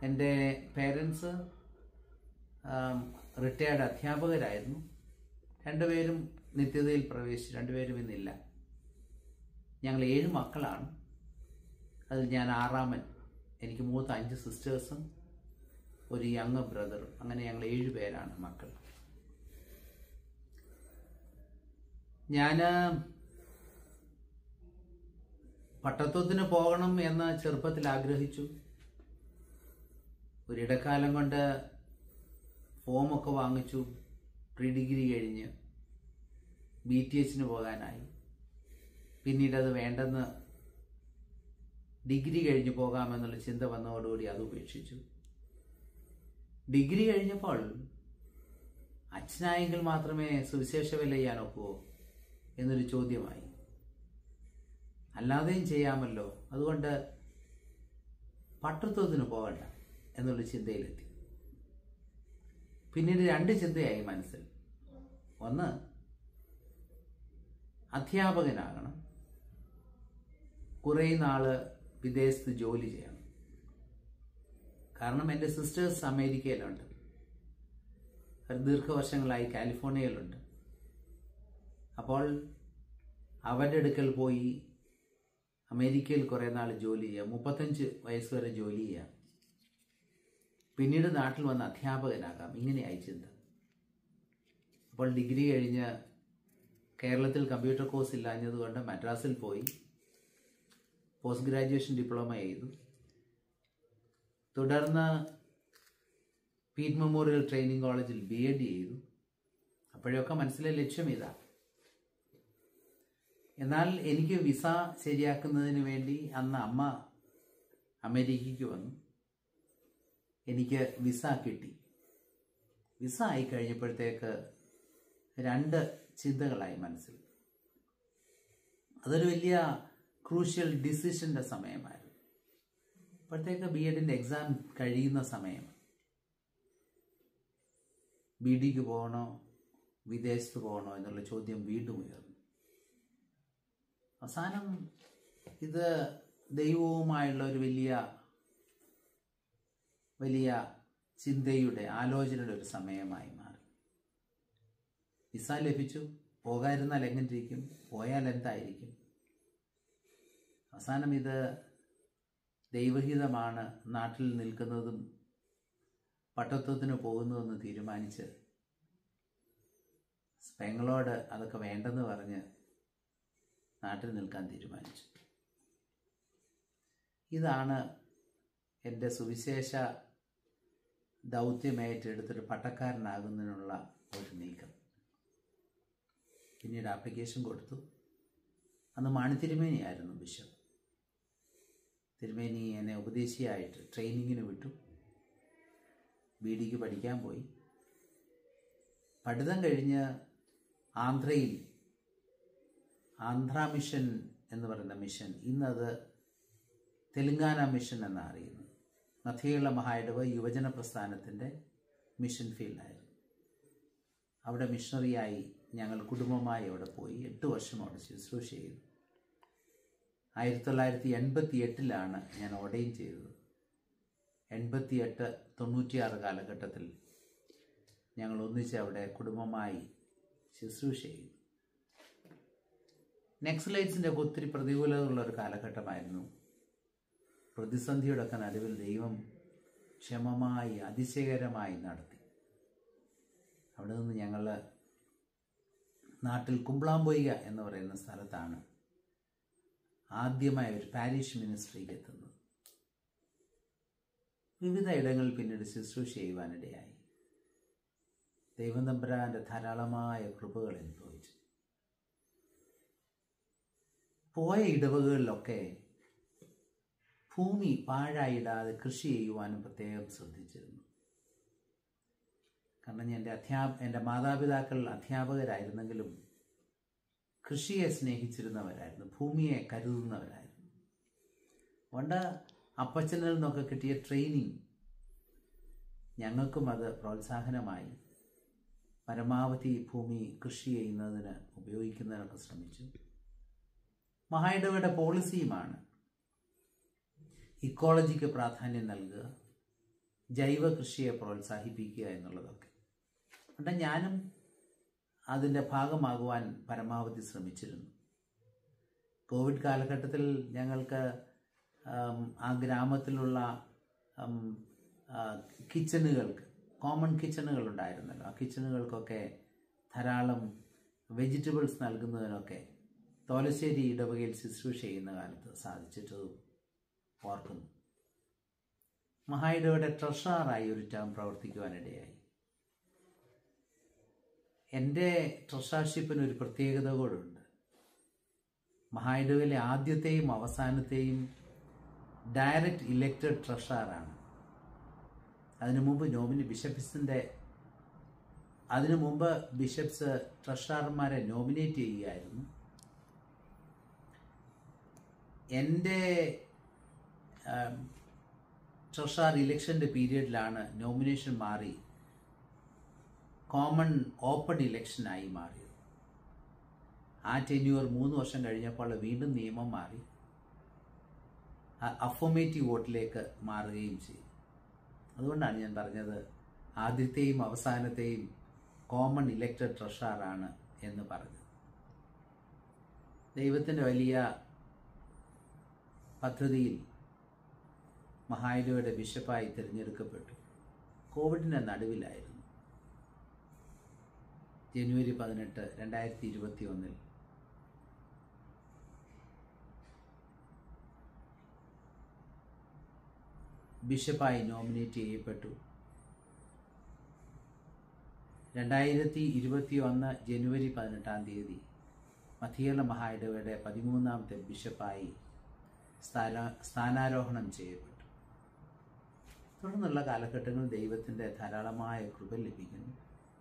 എൻ്റെ parents retired അധ്യാപകരായിരുന്നു രണ്ടുപേരും നിത്യതയിൽ പ്രവേശിച്ചു രണ്ടുപേരും ഇന്നില്ല ഞങ്ങൾ ഏഴ് മക്കളാണ് അതിൽ ഞാൻ ആറാമൻ എനിക്ക് മൂത്ത അഞ്ച് സിസ്റ്റേഴ്സും ഒരു യങ് ബ്രദറും അങ്ങനെ ഞങ്ങൾ ഏഴ് പേരാണ് മക്കൾ ഞാൻ പട്ടത്വത്തിന് പോകണം എന്ന് ചെറുപ്പത്തിൽ ആഗ്രഹിച്ചു ഒരിടക്കാലം കൊണ്ട് ഫോമൊക്കെ വാങ്ങിച്ചു പ്രീ ഡിഗ്രി കഴിഞ്ഞ് ബി ടി എച്ചിന് പോകാനായി പിന്നീട് അത് വേണ്ടെന്ന് ഡിഗ്രി കഴിഞ്ഞ് പോകാമെന്നുള്ള ചിന്ത വന്നതോടുകൂടി അത് ഉപേക്ഷിച്ചു ഡിഗ്രി കഴിഞ്ഞപ്പോൾ അച്ഛനായെങ്കിൽ മാത്രമേ സുവിശേഷ വില ചെയ്യാൻ ഒക്കുവോ എന്നൊരു ചോദ്യമായി അല്ലാതെയും ചെയ്യാമല്ലോ അതുകൊണ്ട് പട്ടത്വത്തിന് പോകണ്ട എന്നുള്ള ചിന്തയിലെത്തി പിന്നീട് രണ്ട് ചിന്തയായി മനസ്സിൽ ഒന്ന് അധ്യാപകനാകണം കുറേ നാള് വിദേശത്ത് ജോലി ചെയ്യണം കാരണം എൻ്റെ സിസ്റ്റേഴ്സ് അമേരിക്കയിലുണ്ട് അവർ ദീർഘവർഷങ്ങളായി കാലിഫോർണിയയിലുണ്ട് അപ്പോൾ അവരുടെ അടുക്കൽ പോയി അമേരിക്കയിൽ കുറേ നാൾ ജോലി ചെയ്യുക മുപ്പത്തഞ്ച് വയസ്സ് വരെ ജോലി ചെയ്യാം പിന്നീട് നാട്ടിൽ വന്ന് അധ്യാപകനാകാം ഇങ്ങനെയായി ചിന്ത അപ്പോൾ ഡിഗ്രി കഴിഞ്ഞ് കേരളത്തിൽ കമ്പ്യൂട്ടർ കോഴ്സ് ഇല്ലാഞ്ഞതുകൊണ്ട് മദ്രാസിൽ പോയി പോസ്റ്റ് ഗ്രാജുവേഷൻ ഡിപ്ലോമ ചെയ്തു തുടർന്ന് പീറ്റ് മെമ്മോറിയൽ ട്രെയിനിങ് കോളേജിൽ ബി എഡ് ചെയ്തു അപ്പോഴൊക്കെ മനസ്സിലെ ലക്ഷ്യം ഇതാ എന്നാൽ എനിക്ക് വിസ ശരിയാക്കുന്നതിന് വേണ്ടി അന്ന് അമ്മ അമേരിക്കയ്ക്ക് വന്നു എനിക്ക് വിസ കിട്ടി വിസ ആയി കഴിഞ്ഞപ്പോഴത്തേക്ക് രണ്ട് ചിന്തകളായി മനസ്സിൽ അതൊരു വലിയ ക്രൂഷ്യൽ ഡിസിഷന്റെ സമയമായിരുന്നു അപ്പോഴത്തേക്ക് ബി എഡിൻ്റെ എക്സാം കഴിയുന്ന സമയം ബി ഡിക്ക് പോകണോ വിദേശത്ത് പോകണോ എന്നുള്ള ചോദ്യം വീണ്ടും ഉയർന്നു അവസാനം ഇത് ദൈവവുമായുള്ള ഒരു വലിയ വലിയ ചിന്തയുടെ ആലോചനയുടെ ഒരു സമയമായി മാറി വിസ ലഭിച്ചു പോകാതിരുന്നാൽ എങ്ങനെയിരിക്കും പോയാൽ എന്തായിരിക്കും അവസാനം ഇത് ദൈവഹിതമാണ് നാട്ടിൽ നിൽക്കുന്നതും പട്ടത്വത്തിന് പോകുന്നതെന്ന് തീരുമാനിച്ച് പെങ്ങളോട് അതൊക്കെ വേണ്ടെന്ന് പറഞ്ഞ് നാട്ടിൽ നിൽക്കാൻ തീരുമാനിച്ചു ഇതാണ് എൻ്റെ സുവിശേഷ ദൗത്യമേറ്റെടുത്തൊരു പട്ടക്കാരനാകുന്നതിനുള്ള ഒരു നീക്കം പിന്നീട് ആപ്ലിക്കേഷൻ കൊടുത്തു അന്ന് മാണി തിരുമേനിയായിരുന്നു ബിഷപ്പ് തിരുമേനി എന്നെ ഉപദേശിയായിട്ട് ട്രെയിനിങ്ങിന് വിട്ടു ബി ഡിക്ക് പഠിക്കാൻ പോയി പഠിത്തം കഴിഞ്ഞ് ആന്ധ്രയിൽ ആന്ധ്ര മിഷൻ എന്ന് പറയുന്ന മിഷൻ ഇന്നത് തെലുങ്കാന മിഷൻ എന്നാണ് അറിയുന്നത് മധ്യയുള്ള മഹായിടവ് യുവജന പ്രസ്ഥാനത്തിൻ്റെ മിഷൻ ഫീൽഡായിരുന്നു അവിടെ മിഷണറിയായി ഞങ്ങൾ കുടുംബമായി അവിടെ പോയി എട്ട് വർഷം അവിടെ ശുശ്രൂഷ ചെയ്തു ആയിരത്തി തൊള്ളായിരത്തി എൺപത്തി എട്ടിലാണ് ഞാൻ ഓർഡൈൻ ചെയ്തത് എൺപത്തിയെട്ട് തൊണ്ണൂറ്റിയാറ് കാലഘട്ടത്തിൽ ഞങ്ങൾ ഒന്നിച്ച് അവിടെ കുടുംബമായി ശുശ്രൂഷ ചെയ്തു നെക്സലൈറ്റ്സിൻ്റെ ഒത്തിരി പ്രതികൂലതയുള്ള ഒരു കാലഘട്ടമായിരുന്നു പ്രതിസന്ധിയുടെ ഒക്കെ നടുവിൽ ദൈവം ക്ഷമമായി അതിശയകരമായി നടത്തി അവിടെ നിന്ന് ഞങ്ങൾ നാട്ടിൽ കുമ്പളാമ്പൊയ്യ എന്ന് പറയുന്ന സ്ഥലത്താണ് ആദ്യമായ ഒരു പാരിഷ് മിനിസ്ട്രിക്ക് എത്തുന്നത് വിവിധ ഇടങ്ങളിൽ പിന്നീട് ശുശ്രൂഷ ചെയ്യുവാനിടയായി ദൈവം തമ്പുരാൻ്റെ ധാരാളമായ കൃപകൾ അനുഭവിച്ചു പോയ ഇടവകളിലൊക്കെ ഭൂമി പാഴായിടാതെ കൃഷി ചെയ്യുവാനും പ്രത്യേകം ശ്രദ്ധിച്ചിരുന്നു കാരണം ഞാൻ എൻ്റെ അധ്യാപ എൻ്റെ മാതാപിതാക്കൾ അധ്യാപകരായിരുന്നെങ്കിലും കൃഷിയെ സ്നേഹിച്ചിരുന്നവരായിരുന്നു ഭൂമിയെ കരുതുന്നവരായിരുന്നു അതുകൊണ്ട് അപ്പച്ചനിൽ നിന്നൊക്കെ കിട്ടിയ ട്രെയിനിങ് ഞങ്ങൾക്കും അത് പ്രോത്സാഹനമായി പരമാവധി ഭൂമി കൃഷി ചെയ്യുന്നതിന് ഉപയോഗിക്കുന്നതിനൊക്കെ ശ്രമിച്ചു മഹായിടവയുടെ പോളിസിയുമാണ് ഇക്കോളജിക്ക് പ്രാധാന്യം നൽകുക ജൈവ കൃഷിയെ പ്രോത്സാഹിപ്പിക്കുക എന്നുള്ളതൊക്കെ എന്നിട്ട് ഞാനും അതിൻ്റെ ഭാഗമാകുവാൻ പരമാവധി ശ്രമിച്ചിരുന്നു കോവിഡ് കാലഘട്ടത്തിൽ ഞങ്ങൾക്ക് ആം, ആ ഗ്രാമത്തിലുള്ള ആം, ആ, കിച്ചണുകൾക്ക് കോമൺ കിച്ചണുകൾ ഉണ്ടായിരുന്നല്ലോ ആ കിച്ചണുകൾക്കൊക്കെ ധാരാളം വെജിറ്റബിൾസ് നൽകുന്നതിനൊക്കെ തോലശ്ശേരി ഇടവകയിൽ ശുശ്രൂഷ ചെയ്യുന്ന കാലത്ത് സാധിച്ചിട്ടതും ഓർക്കുന്നു മഹായിടവയുടെ ട്രഷറായി ഒരു ടേം പ്രവർത്തിക്കുവാനിടയായി എൻ്റെ ട്രഷർഷിപ്പിന് ഒരു പ്രത്യേകത കൂടെ മഹായിടവിലെ ആദ്യത്തെയും അവസാനത്തെയും ഡയറക്റ്റ് ഇലക്റ്റഡ് ട്രഷറാണ് അതിനു മുമ്പ് നോമിനി ബിഷപ്സിൻ്റെ അതിനു മുമ്പ് ബിഷപ്സ് ട്രഷറർമാരെ നോമിനേറ്റ് ചെയ്യുകയായിരുന്നു എൻ്റെ ട്രഷർ ഇലക്ഷൻ്റെ പീരീഡിലാണ് നോമിനേഷൻ മാറി കോമൺ ഓപ്പൺ ഇലക്ഷനായി മാറിയത് ആ ടെന്യൂർ മൂന്ന് വർഷം കഴിഞ്ഞപ്പോൾ വീണ്ടും നിയമം മാറി അഫോമേറ്റീവ് വോട്ടിലേക്ക് മാറുകയും ചെയ്തു അതുകൊണ്ടാണ് ഞാൻ പറഞ്ഞത് ആദ്യത്തെയും അവസാനത്തെയും കോമൺ ഇലക്റ്റഡ് ട്രഷറാണ് എന്ന് പറഞ്ഞത് ദൈവത്തിൻ്റെ വലിയ പദ്ധതിയിൽ മഹായിലയുടെ ബിഷപ്പായി തിരഞ്ഞെടുക്കപ്പെട്ടു കോവിഡിൻ്റെ നടുവിലായിരുന്നു ജനുവരി പതിനെട്ട് രണ്ടായിരത്തി ഇരുപത്തി ഒന്നിൽ ബിഷപ്പായി നോമിനേറ്റ് ചെയ്യപ്പെട്ടു രണ്ടായിരത്തി ഇരുപത്തി ഒന്ന് ജനുവരി പതിനെട്ടാം തീയതി മധ്യേല മഹായിടവയുടെ പതിമൂന്നാമത്തെ ബിഷപ്പായി സ്ഥാന സ്ഥാനാരോഹണം ചെയ്യപ്പെട്ടു തുടർന്നുള്ള കാലഘട്ടങ്ങളിൽ ദൈവത്തിൻ്റെ ധാരാളമായ കൃപ ലഭിക്കുന്നു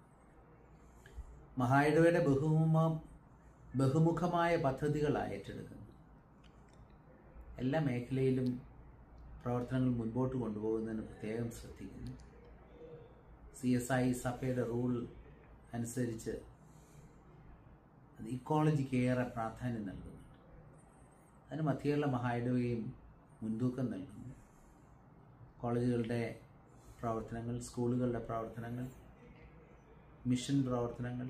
മഹായിടവയുടെ ബഹുമുഖ ബഹുമുഖമായ പദ്ധതികളായി ഏറ്റെടുക്കുന്നു എല്ലാ മേഖലയിലും പ്രവർത്തനങ്ങൾ മുൻപോട്ട് കൊണ്ടുപോകുന്നതിന് പ്രത്യേകം ശ്രദ്ധിക്കുന്നു സി എസ് ഐ സഭയുടെ റൂൾ അനുസരിച്ച് അത് ഇക്കോളജിക്ക് ഏറെ പ്രാധാന്യം നൽകുന്നുണ്ട് അതിന് മധ്യയുള്ള മഹായിടവയും മുൻതൂക്കം നൽകുന്നു കോളേജുകളുടെ പ്രവർത്തനങ്ങൾ സ്കൂളുകളുടെ പ്രവർത്തനങ്ങൾ മിഷൻ പ്രവർത്തനങ്ങൾ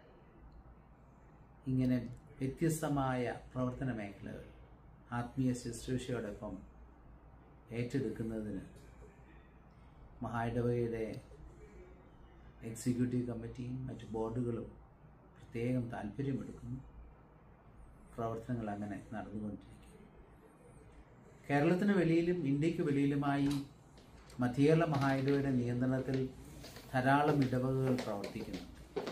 ഇങ്ങനെ വ്യത്യസ്തമായ പ്രവർത്തന മേഖലകൾ ആത്മീയ ശുശ്രൂഷയോടൊപ്പം ഏറ്റെടുക്കുന്നതിന് മഹായിടവകയുടെ എക്സിക്യൂട്ടീവ് കമ്മിറ്റിയും മറ്റ് ബോർഡുകളും പ്രത്യേകം താല്പര്യമെടുക്കുന്നു പ്രവർത്തനങ്ങൾ അങ്ങനെ നടന്നുകൊണ്ടിരിക്കും കേരളത്തിന് വെളിയിലും ഇന്ത്യക്ക് വെളിയിലുമായി മധ്യേല മഹായിടവയുടെ നിയന്ത്രണത്തിൽ ധാരാളം ഇടവകകൾ പ്രവർത്തിക്കുന്നുണ്ട്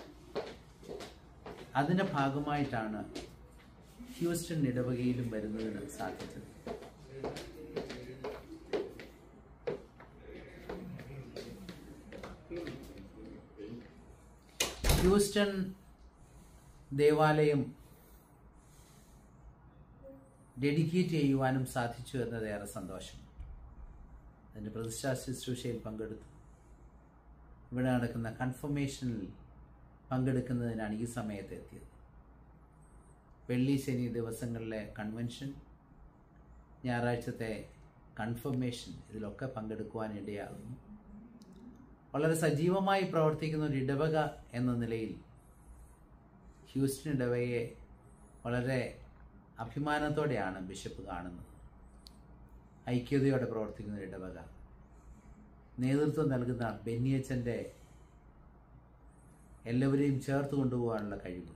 അതിൻ്റെ ഭാഗമായിട്ടാണ് ഹ്യൂസ്റ്റൺ ഇടവകയിലും വരുന്നതിന് സാധിച്ചത് ഹ്യൂസ്റ്റൺ ദേവാലയം ഡെഡിക്കേറ്റ് ചെയ്യുവാനും സാധിച്ചു എന്നത് ഏറെ സന്തോഷം അതിൻ്റെ പ്രതിഷ്ഠാ ശുശ്രൂഷയിൽ പങ്കെടുത്തു ഇവിടെ നടക്കുന്ന കൺഫർമേഷനിൽ പങ്കെടുക്കുന്നതിനാണ് ഈ സമയത്ത് എത്തിയത് വെള്ളി ശനി ദിവസങ്ങളിലെ കൺവെൻഷൻ ഞായറാഴ്ചത്തെ കൺഫർമേഷൻ ഇതിലൊക്കെ പങ്കെടുക്കുവാൻ ഇടയാകുന്നു വളരെ സജീവമായി പ്രവർത്തിക്കുന്ന ഒരു ഇടവക എന്ന നിലയിൽ ഹ്യൂസ്റ്റൺ ഇടവകയെ വളരെ അഭിമാനത്തോടെയാണ് ബിഷപ്പ് കാണുന്നത് ഐക്യതയോടെ പ്രവർത്തിക്കുന്ന ഒരു ഇടവക നേതൃത്വം നൽകുന്ന ബെന്നിയച്ചൻ്റെ എല്ലാവരെയും ചേർത്ത് കൊണ്ടുപോകാനുള്ള കഴിവ്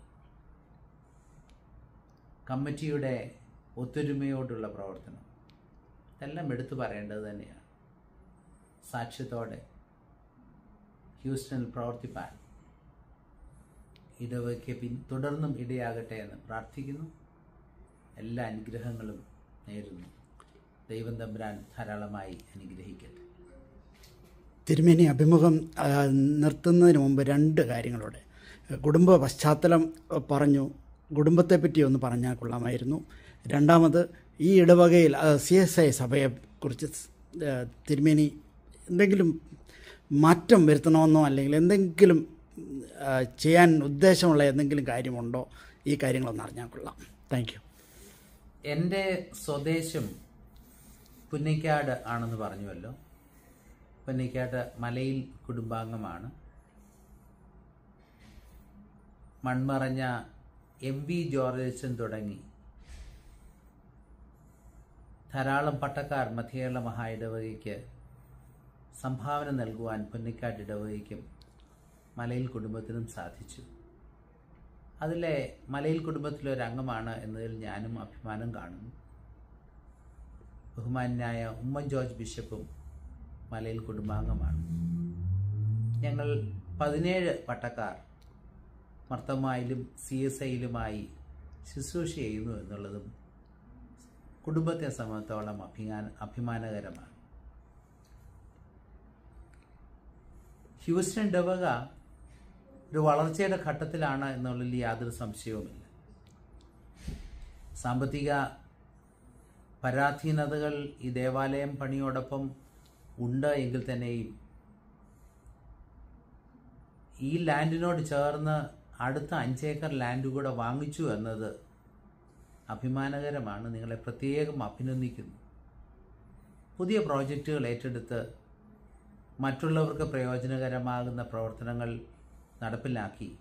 കമ്മിറ്റിയുടെ ഒത്തൊരുമയോടുള്ള പ്രവർത്തനം ഇതെല്ലാം എടുത്തു പറയേണ്ടത് തന്നെയാണ് സാക്ഷ്യത്തോടെ ഹ്യൂസ്റ്റണിൽ പ്രവർത്തിപ്പാൻ ഇടവയ്ക്ക് പിൻ തുടർന്നും ഇടയാകട്ടെ എന്ന് പ്രാർത്ഥിക്കുന്നു എല്ലാ അനുഗ്രഹങ്ങളും നേരുന്നു ദൈവം തമ്പുരാൻ ധാരാളമായി അനുഗ്രഹിക്കട്ടെ തിരുമേനി അഭിമുഖം ആ, നിർത്തുന്നതിന് മുമ്പ് രണ്ട് കാര്യങ്ങളോടെ കുടുംബ പശ്ചാത്തലം പറഞ്ഞു കുടുംബത്തെപ്പറ്റി ഒന്ന് പറഞ്ഞാൽ കൊള്ളാമായിരുന്നു രണ്ടാമത് ഈ ഇടവകയിൽ സി എസ് ഐ സഭയെക്കുറിച്ച് ആ, തിരുമേനി എന്തെങ്കിലും മാറ്റം വരുത്തണമെന്നോ അല്ലെങ്കിൽ എന്തെങ്കിലും ആ, ചെയ്യാൻ ഉദ്ദേശമുള്ള എന്തെങ്കിലും കാര്യമുണ്ടോ ഈ കാര്യങ്ങളൊന്ന് അറിഞ്ഞാൽ കൊള്ളാം താങ്ക് യു എൻ്റെ സ്വദേശം പുന്നയ്ക്കാട് ആണെന്ന് പറഞ്ഞുവല്ലോ പൊന്നിക്കാട്ട് മലയിൽ കുടുംബാംഗമാണ് മൺമറഞ്ഞ എം വി ജോർജൻ തുടങ്ങി ധാരാളം പട്ടക്കാർ മധ്യകേരള മഹായിടവകയ്ക്ക് സംഭാവന നൽകുവാൻ പൊന്നിക്കാട്ട് ഇടവകയ്ക്കും മലയിൽ കുടുംബത്തിനും സാധിച്ചു അതിലെ മലയിൽ കുടുംബത്തിലെ ഒരു അംഗമാണ് എന്നതിൽ ഞാനും അഭിമാനം കാണുന്നു ബഹുമാന്യായ ഉമ്മൻ ജോർജ് ബിഷപ്പും മലയിൽ കുടുംബാംഗമാണ് ഞങ്ങൾ പതിനേഴ് പട്ടക്കാർ മർത്തമായിലും സി എസ് ഐയിലുമായി ശുശ്രൂഷ ചെയ്യുന്നു എന്നുള്ളതും കുടുംബത്തെ സംബന്ധിച്ചോളം അഭിമാന അഭിമാനകരമാണ് ഹ്യൂസ്റ്റൺ ഡവക ഒരു വളർച്ചയുടെ ഘട്ടത്തിലാണ് എന്നുള്ളതിൽ യാതൊരു സംശയവുമില്ല സാമ്പത്തിക പരാധീനതകൾ ഈ ദേവാലയം പണിയോടൊപ്പം ഉണ്ട് എങ്കിൽ തന്നെയും ഈ ലാൻഡിനോട് ചേർന്ന് അടുത്ത അഞ്ചേക്കർ ലാൻഡ് കൂടെ വാങ്ങിച്ചു എന്നത് അഭിമാനകരമാണ് നിങ്ങളെ പ്രത്യേകം അഭിനന്ദിക്കുന്നു പുതിയ പ്രോജക്റ്റുകൾ ഏറ്റെടുത്ത് മറ്റുള്ളവർക്ക് പ്രയോജനകരമാകുന്ന പ്രവർത്തനങ്ങൾ നടപ്പിലാക്കി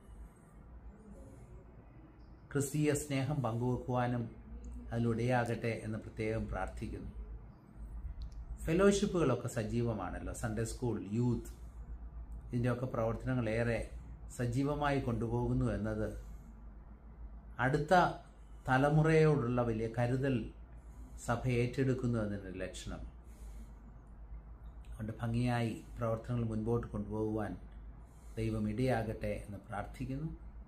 ക്രിസ്തീയ സ്നേഹം പങ്കുവെക്കുവാനും അതിലൂടെയാകട്ടെ എന്ന് പ്രത്യേകം പ്രാർത്ഥിക്കുന്നു ഫെലോഷിപ്പുകളൊക്കെ സജീവമാണല്ലോ സൺഡേ സ്കൂൾ യൂത്ത് ഇതിൻ്റെയൊക്കെ പ്രവർത്തനങ്ങൾ ഏറെ സജീവമായി കൊണ്ടുപോകുന്നു എന്നത് അടുത്ത തലമുറയോടുള്ള വലിയ കരുതൽ സഭ ഏറ്റെടുക്കുന്നു എന്നതിൻ്റെ ലക്ഷണം അതുകൊണ്ട് ഭംഗിയായി പ്രവർത്തനങ്ങൾ മുൻപോട്ട് കൊണ്ടുപോകുവാൻ ദൈവം ഇടയാകട്ടെ എന്ന് പ്രാർത്ഥിക്കുന്നു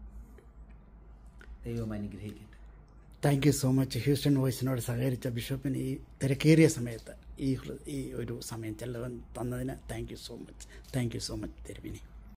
ദൈവം അനുഗ്രഹിക്കട്ടെ thank you so much Houston വോയിസിനോട് സഹകരിച്ച ബിഷപ്പിന് ഈ തിരക്കേറിയ സമയത്ത് ഈ ഹൃ- ഈ ഒരു സമയം ചെലവ് തന്നതിന് thank you so much thank you so much തിരുവിനി